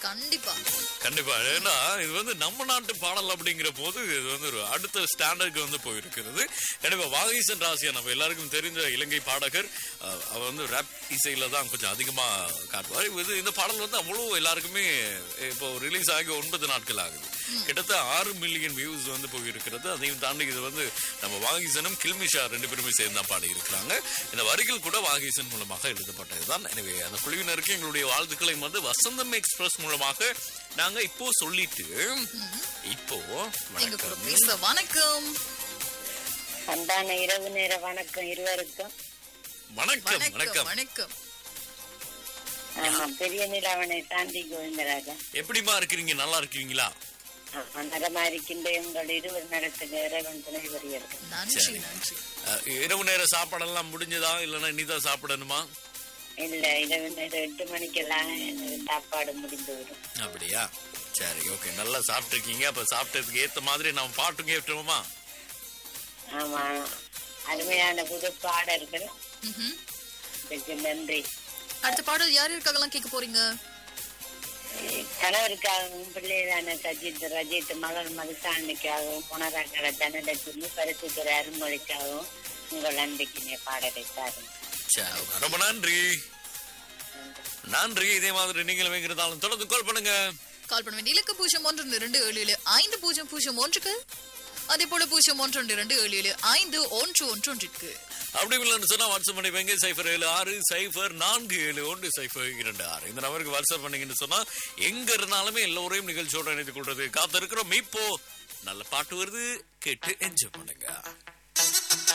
கண்டிப்பா கண்டிப்பா ஏன்னா இது வந்து நம்ம நாட்டு பாடல் அப்படிங்கிற போது இது வந்து ஒரு அடுத்த ஸ்டாண்டர்டுக்கு வந்து போயிருக்கிறது கண்டிப்பா வாகீசன் ராசியா நம்ம எல்லாருக்கும் தெரிந்த இலங்கை பாடகர் அஹ், அவர் வந்து ரேப் இசையில தான் கொஞ்சம் அதிகமா காட்டுவார் இது இந்த பாடல் வந்து அவ்வளவு எல்லாருக்குமே இப்போ ரிலீஸ் ஆகி ஒன்பது நாட்கள் ஆகுது கிட்டத்தட்ட ஆறு மில்லியன் வியூஸ் வந்து போயிருக்கிறது அதையும் தாண்டி இது வந்து நம்ம வாகீசனும் கில்மிஷா ரெண்டு பேருமே சேர்ந்து தான் பாடி இருக்கிறாங்க இந்த வரிகள் கூட வாகீசன் மூலமாக எழுதப்பட்டதுதான் எனவே அந்த குழுவினருக்கு எங்களுடைய வாழ்த்துக்களை வந்து வசந்தம் எக்ஸ்பிரஸ் மூலமாக நாங்க இப்போ சொல்லிட்டு இப்போ எங்க கூட வணக்கம் பேச வணக்கம் அன்பான இரவு நேர வணக்கம் இருவருக்கும் வணக்கம் வணக்கம் வணக்கம் வணக்கம் ஆமா பெரிய நிலாவனை தாண்டி கோவிந்தராஜா எப்படிமா இருக்கிறீங்க நல்லா இருக்கீங்களா ஆமா நலமா இருக்கின்ற உங்கள் இருவர் நடத்துக இறைவன் துணை வருகிறது நன்றி நன்றி அஹ், இரவு நேர சாப்பாடெல்லாம் முடிஞ்சதா இல்லைன்னா இனிதான் சாப்பிடணுமா இல்ல இரவு நேரம் எட்டு மணிக்கெல்லாம் எனக்கு சாப்பாடு முடிந்து விடும் அப்படியா சரி ஓகே நல்லா சாப்பிட்டுருக்கீங்க அப்ப சாப்பிட்டதுக்கு ஏத்த மாதிரி நம்ம பாட்டும் கேட்டுருவோமா ஆமா அருமையான புது பாடல்கள் ம்ஹும். இதுக்கு நன்றி அடுத்த பாடல் யார் யாருக்காகலாம் கேட்க போறீங்க கணவருக்காகவும் பிள்ளைதான சஜித் ரஜித் மகள் மதுசாண்டிக்காகவும் புனராக்கட தனலட்சுமி பரிசுத்தர அருள்மொழிக்காகவும் உங்கள் அன்பிக்கினே பாடலை தாருங்கள் சரி ரொம்ப நன்றி நன்றி இதே மாதிரி நீங்களும் எங்கிருந்தாலும் தொடர்ந்து கால் பண்ணுங்க கால் பண்ண வேண்டிய இலக்கு பூஜ்ஜியம் ஒன்று இரண்டு ஏழு ஏழு ஐந்து பூஜ்ஜியம் பூஜ்ஜியம் ஒன்றுக்கு அதே போல பூஜ்ஜியம் ஒன்று ஒன்று இரண்டு ஏழு ஏழு ஐந்து ஒன்று ஒன்று ஒன்றிற்கு அப்படி இல்லைன்னு சொன்னா வாட்ஸ்அப் பண்ணி வைங்க சைஃபர் ஏழு ஆறு சைஃபர் நான்கு ஏழு ஒன்று சைஃபர் இரண்டு ஆறு இந்த நம்பருக்கு வாட்ஸ்அப் பண்ணீங்கன்னு சொன்னா எங்க இருந்தாலுமே எல்லோரையும் நிகழ்ச்சியோட இணைத்துக் கொள்றது காத்திருக்கிறோம் இப்போ நல்ல பாட்டு வருது கேட்டு என்ஜாய் பண்ணுங்க